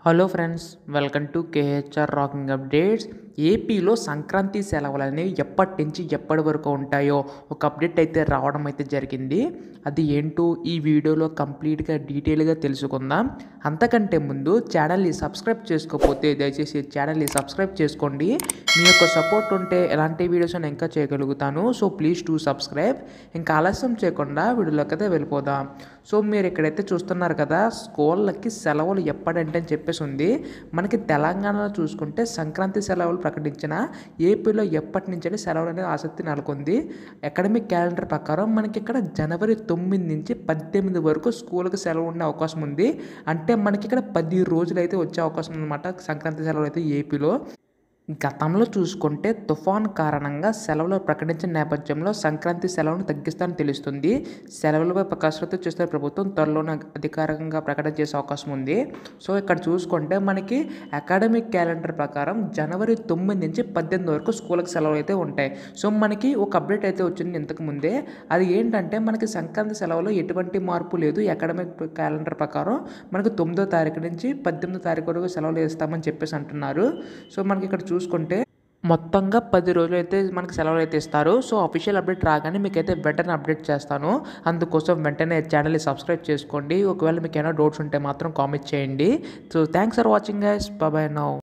hello friends welcome to KHR rocking updates ఏపీలో సంక్రాంతి సెలవులు అనేవి ఎప్పటి నుంచి ఎప్పటి వరకు ఉంటాయో ఒక అప్డేట్ అయితే రావడం అయితే జరిగింది అది ఏంటో ఈ వీడియోలో కంప్లీట్గా డీటెయిల్గా తెలుసుకుందాం అంతకంటే ముందు ఛానల్ని సబ్స్క్రైబ్ చేసుకోకపోతే దయచేసి ఛానల్ని సబ్స్క్రైబ్ చేసుకోండి మీ యొక్క సపోర్ట్ ఉంటే ఎలాంటి వీడియోస్ నేను ఇంకా చేయగలుగుతాను సో ప్లీజ్ టు సబ్స్క్రైబ్ ఇంకా ఆలస్యం చేయకుండా వీడియోలోకి అయితే వెళ్ళిపోదాం సో మీరు ఇక్కడైతే చూస్తున్నారు కదా స్కూళ్ళకి సెలవులు ఎప్పుడంటే అని చెప్పేసి ఉంది మనకి తెలంగాణలో చూసుకుంటే సంక్రాంతి సెలవులు ప్రకటించిన ఏపీలో ఎప్పటి నుంచి సెలవులు అనేది ఆసక్తి నెలకొంది అకాడమిక్ క్యాలెండర్ ప్రకారం మనకి ఇక్కడ జనవరి తొమ్మిది నుంచి పద్దెనిమిది వరకు స్కూల్కి సెలవు ఉండే అవకాశం ఉంది అంటే మనకి ఇక్కడ పది రోజులు అయితే వచ్చే అవకాశం ఉందన్నమాట సంక్రాంతి సెలవులు అయితే ఏపీలో గతంలో చూసుకుంటే తుఫాన్ కారణంగా సెలవులు ప్రకటించిన నేపథ్యంలో సంక్రాంతి సెలవును తగ్గిస్తానని తెలుస్తుంది సెలవులపై కసరత్తు చేస్తున్న ప్రభుత్వం త్వరలోనే అధికారికంగా ప్రకటన చేసే అవకాశం ఉంది సో ఇక్కడ చూసుకుంటే మనకి అకాడమిక్ క్యాలెండర్ ప్రకారం జనవరి తొమ్మిది నుంచి పద్దెనిమిది వరకు స్కూల్కి సెలవులు అయితే ఉంటాయి సో మనకి ఒక అప్డేట్ అయితే వచ్చింది ఇంతకు ముందే అది ఏంటంటే మనకి సంక్రాంతి సెలవులో ఎటువంటి మార్పు లేదు అకాడమిక్ క్యాలెండర్ ప్రకారం మనకి తొమ్మిదో తారీఖు నుంచి పద్దెనిమిదో తారీఖు వరకు సెలవులు ఇస్తామని చెప్పేసి అంటున్నారు సో మనకి ఇక్కడ చూసుకుంటే మొత్తంగా పది రోజులు అయితే మనకి సెలవులు అయితే ఇస్తారు సో అఫీషియల్ అప్డేట్ రాగానే మీకైతే వెంటనే అప్డేట్ చేస్తాను అందుకోసం వెంటనే ఛానల్ని సబ్స్క్రైబ్ చేసుకోండి ఒకవేళ మీకు ఏమైనా డౌట్స్ ఉంటే మాత్రం కామెంట్ చేయండి so thanks for watching guys bye now